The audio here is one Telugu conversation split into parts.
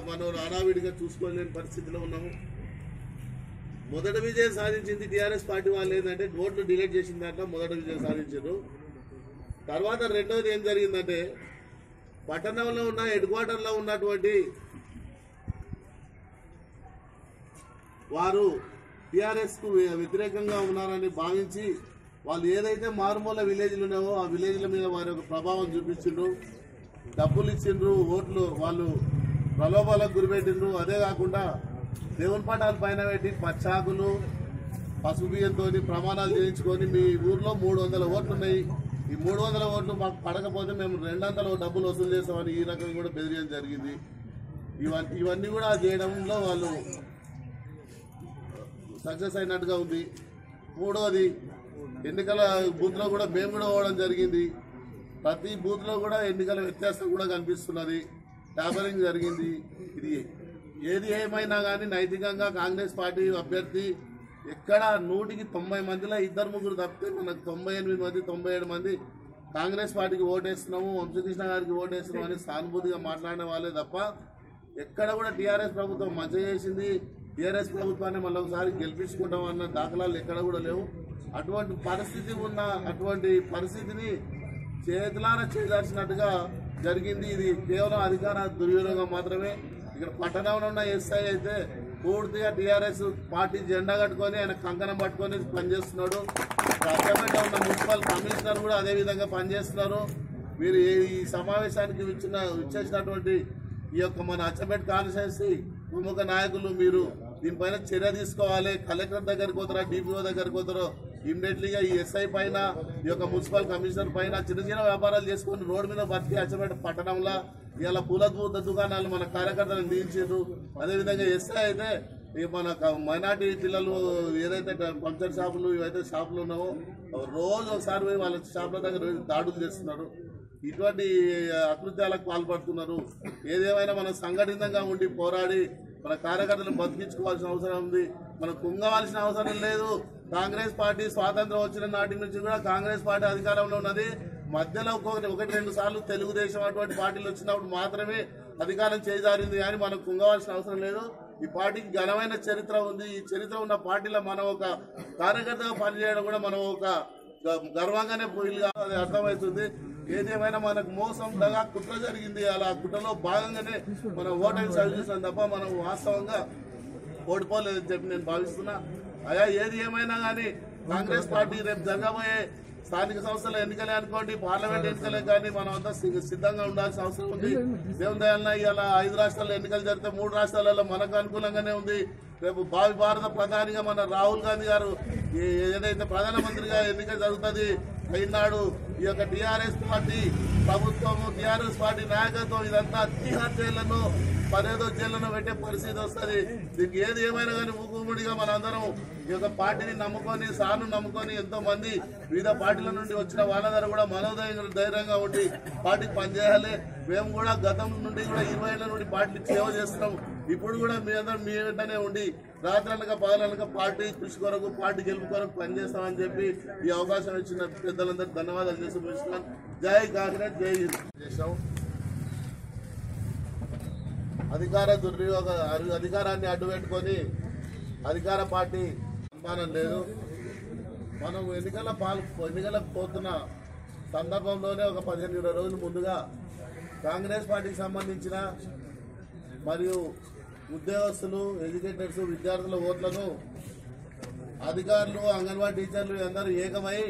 మనం హడావిడిగా చూసుకోలేని పరిస్థితిలో ఉన్నాము మొదటి విజయం సాధించింది టీఆర్ఎస్ పార్టీ వాళ్ళు ఏంటంటే ఓట్లు డిలీట్ చేసిన దాంట్లో మొదటి విజయం సాధించారు తర్వాత రెండోది ఏం జరిగిందంటే పట్టణంలో ఉన్న హెడ్ క్వార్టర్లో ఉన్నటువంటి వారు టీఆర్ఎస్కు వ్యతిరేకంగా ఉన్నారని భావించి వాళ్ళు ఏదైతే మారుమూల విలేజ్లు ఉన్నావో ఆ విలేజ్ల మీద వారి యొక్క ప్రభావం చూపించిండ్రు డబ్బులు ఇచ్చిండ్రు ఓట్లు వాళ్ళు ప్రలోభాలకు గురిపెట్టిండ్రు అదే కాకుండా దేవుని పటాల పైన పెట్టి పచ్చాకులు పసుపు బియ్యంతో ప్రమాణాలు చేయించుకొని మీ ఊర్లో మూడు వందల ఓట్లు ఉన్నాయి ఈ మూడు వందల ఓట్లు మాకు పడకపోతే మేము రెండు వందల డబ్బులు వసూలు చేస్తామని ఈ రకంగా కూడా బెదిరియడం జరిగింది ఇవన్నీ ఇవన్నీ కూడా చేయడంలో వాళ్ళు సక్సెస్ అయినట్టుగా ఉంది మూడవది ఎన్నికల బూత్లో కూడా మేము కూడా పోవడం జరిగింది ప్రతి బూత్లో కూడా ఎన్నికల వ్యత్యాసం కూడా కనిపిస్తున్నది ట్యాపరింగ్ జరిగింది ఇది ఏది ఏమైనా కానీ నైతికంగా కాంగ్రెస్ పార్టీ అభ్యర్థి ఎక్కడ నూటికి తొంభై మందిలో ఇద్దరు ముగ్గురు తప్పితే మనకు తొంభై ఎనిమిది మంది తొంభై ఏడు మంది కాంగ్రెస్ పార్టీకి ఓటేస్తున్నాము వంశకృష్ణ గారికి ఓటేస్తున్నాము అని సానుభూతిగా మాట్లాడిన వాళ్ళే తప్ప ఎక్కడ కూడా టీఆర్ఎస్ ప్రభుత్వం మంచి చేసింది టీఆర్ఎస్ ప్రభుత్వాన్ని మళ్ళీ ఒకసారి గెలిపించుకుంటాం అన్న దాఖలాలు ఎక్కడ కూడా లేవు అటువంటి పరిస్థితి ఉన్న అటువంటి పరిస్థితిని చేతులారా చేయాల్సినట్టుగా జరిగింది ఇది కేవలం అధికార దుర్వినియోగం మాత్రమే ఇక్కడ పట్టణంలో ఉన్న ఎస్ఐ అయితే పూర్తిగా టీఆర్ఎస్ పార్టీ జెండా కట్టుకొని ఆయన కంకణం పట్టుకొని పనిచేస్తున్నాడు అడ్డపేట ఉన్న మున్సిపల్ కమిషనర్ కూడా అదే విధంగా పనిచేస్తున్నారు మీరు ఈ- ఈ సమావేశానికి ఇచ్చిన ఇచ్చేసినటువంటి ఈ యొక్క మన అచ్చంపేట కాన్స్టిట్యున్సీ ప్రముఖ నాయకులు మీరు దీనిపైన చర్య తీసుకోవాలి కలెక్టర్ దగ్గరికి పోతారా డిపిఓ దగ్గరికి పోతారో ఇమ్మీడియట్లీగా ఈ ఎస్ఐ పైన ఈ యొక్క మున్సిపల్ కమిషనర్ పైన చిన్న చిన్న వ్యాపారాలు చేసుకొని రోడ్డు మీద బతికి అచ్చంపేట పట్టణంలో ఇలా పూల పూత దుకాణాలు మన కార్యకర్తలను దించారు అదేవిధంగా ఎస్ఐ అయితే ఈ మన మైనార్టీ పిల్లలు ఏదైతే పంక్చర్ షాపులు ఇవైతే షాపులు ఉన్నావో రోజు ఒకసారి పోయి వాళ్ళ షాపుల దగ్గర పోయి దాడులు చేస్తున్నారు ఇటువంటి అకృత్యాలకు పాల్పడుతున్నారు ఏదేమైనా మనం సంఘటితంగా ఉండి పోరాడి మన కార్యకర్తలను బతికించుకోవాల్సిన అవసరం ఉంది మనం కుంగవలసిన అవసరం లేదు కాంగ్రెస్ పార్టీ స్వాతంత్రం వచ్చిన నాటి నుంచి కూడా కాంగ్రెస్ పార్టీ అధికారంలో ఉన్నది మధ్యలో ఒక్కొక్కటి ఒకటి రెండు సార్లు తెలుగుదేశం అటువంటి పార్టీలు వచ్చినప్పుడు మాత్రమే అధికారం చేజారింది కానీ మనం కుంగవలసిన అవసరం లేదు ఈ పార్టీకి ఘనమైన చరిత్ర ఉంది ఈ చరిత్ర ఉన్న పార్టీలో మనం ఒక కార్యకర్తగా పనిచేయడం కూడా మనం ఒక గ- గర్వంగానే పోయిగా అది అర్థమవుతుంది ఏదేమైనా మనకు మోసం దగా కుట్ర జరిగింది అలా ఆ కుట్రలో భాగంగానే మనం ఓటమి చదివిస్తాం తప్ప మనం వాస్తవంగా ఓడిపోలేదని చెప్పి నేను భావిస్తున్నా అయ్యా ఏది ఏమైనా కానీ కాంగ్రెస్ పార్టీ రేపు జరగబోయే స్థానిక సంస్థల ఎన్నికలే అనుకోండి పార్లమెంట్ ఎన్నికలే కానీ మనం అంతా సి- సిద్ధంగా ఉండాల్సిన అవసరం ఉంది దేవుని దయాలన ఇవాళ ఐదు రాష్ట్రాల్లో ఎన్నికలు జరిగితే మూడు రాష్ట్రాలలో మనకు అనుకూలంగానే ఉంది రేపు భావి భారత ప్రధానిగా మన రాహుల్ గాంధీ గారు ఏ- ఏదైతే ప్రధానమంత్రిగా ఎన్నిక జరుగుతుంది అయినాడు ఈ యొక్క టీఆర్ఎస్ పార్టీ ప్రభుత్వము టీఆర్ఎస్ పార్టీ నాయకత్వం ఇదంతా తీహార్ జైళ్లను పదేదో జైళ్లను పెట్టే పరిస్థితి వస్తుంది దీనికి ఏది ఏమైనా కానీ మూకుమ్మడిగా మనందరం ఈ యొక్క పార్టీని నమ్ముకొని సాను నమ్ముకొని ఎంతో మంది వివిధ పార్టీల నుండి వచ్చిన వాళ్ళ దగ్గర కూడా మనోధైర్యంగా ధైర్యంగా ఉండి పార్టీకి పనిచేయాలి మేము కూడా గతం నుండి కూడా ఇరవై ఏళ్ళ నుండి పార్టీకి సేవ చేస్తున్నాం ఇప్పుడు కూడా మీ అందరం మీ వెంటనే ఉండి రాత్రనక పగలనక పార్టీ కృషి కొరకు పార్టీ గెలుపు కొరకు పనిచేస్తామని చెప్పి ఈ అవకాశం ఇచ్చిన పెద్దలందరూ ధన్యవాదాలు చేసి ముగిస్తున్నాను జై కాంగ్రెస్ జై హింద్ చేశాం అధికార దుర్వినియోగ అధి- అధికారాన్ని అడ్డుపెట్టుకొని అధికార పార్టీ అనుమానం లేదు మనం ఎన్నికల పాలు ఎన్నికలకు పోతున్న సందర్భంలోనే ఒక పదిహేను ఇరవై రోజుల ముందుగా కాంగ్రెస్ పార్టీకి సంబంధించిన మరియు ఉద్యోగస్తులు ఎడ్యుకేటర్స్ విద్యార్థుల ఓట్లను అధికారులు అంగన్వాడీ టీచర్లు అందరూ ఏకమై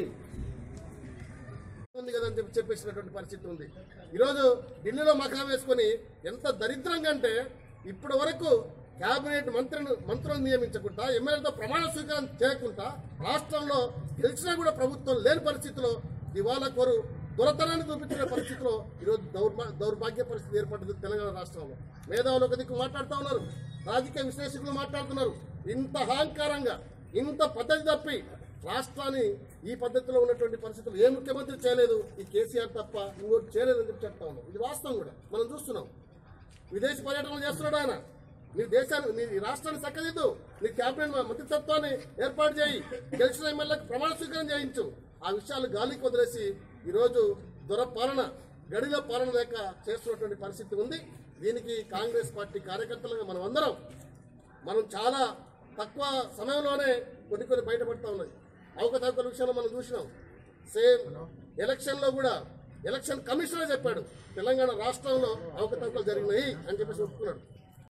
ఉంది కదా అని చెప్పి చెప్పేసినటువంటి పరిస్థితి ఉంది ఈరోజు ఢిల్లీలో మకా వేసుకొని ఎంత దరిద్రంగా అంటే ఇప్పటి వరకు కేబినెట్ మంత్రులను మంత్రులను నియమించకుండా ఎమ్మెల్యేలతో ప్రమాణ స్వీకారం చేయకుండా రాష్ట్రంలో గెలిచినా కూడా ప్రభుత్వం లేని పరిస్థితిలో దివాలా కోరు దొరతనాన్ని చూపించిన పరిస్థితిలో ఈరోజు దౌర్భా దౌర్భాగ్య పరిస్థితి ఏర్పడింది తెలంగాణ రాష్ట్రంలో మేధావులు ఒక దిక్కు మాట్లాడుతూ ఉన్నారు రాజకీయ విశ్లేషకులు మాట్లాడుతున్నారు ఇంత అహంకారంగా ఇంత పద్ధతి తప్పి రాష్ట్రాన్ని ఈ పద్ధతిలో ఉన్నటువంటి పరిస్థితులు ఏ ముఖ్యమంత్రి చేయలేదు ఈ కేసీఆర్ తప్ప ఇంకోటి చేయలేదని చెప్పి చెప్తా ఉన్నాం ఇది వాస్తవం కూడా మనం చూస్తున్నాం విదేశీ పర్యటనలు చేస్తున్నాడు ఆయన నీ దేశాన్ని నీ రాష్ట్రాన్ని చక్కదిద్దు నీ క్యాబినెట్ మంత్రిత్వాన్ని ఏర్పాటు చేయి గెలిచిన ఎమ్మెల్యేలకు ప్రమాణ స్వీకారం చేయించు ఆ విషయాలు గాలికి వదిలేసి ఈరోజు దొర పాలన గడిలో పాలన లేక చేస్తున్నటువంటి పరిస్థితి ఉంది దీనికి కాంగ్రెస్ పార్టీ కార్యకర్తలుగా మనం అందరం మనం చాలా తక్కువ సమయంలోనే కొన్ని కొన్ని బయటపడతా ఉన్నాయి అవకతవకల విషయంలో మనం చూసినాం సేమ్ ఎలక్షన్లో కూడా ఎలక్షన్ కమిషనర్ చెప్పాడు తెలంగాణ రాష్ట్రంలో అవకతవకలు జరిగినాయి అని చెప్పేసి ఒప్పుకున్నాడు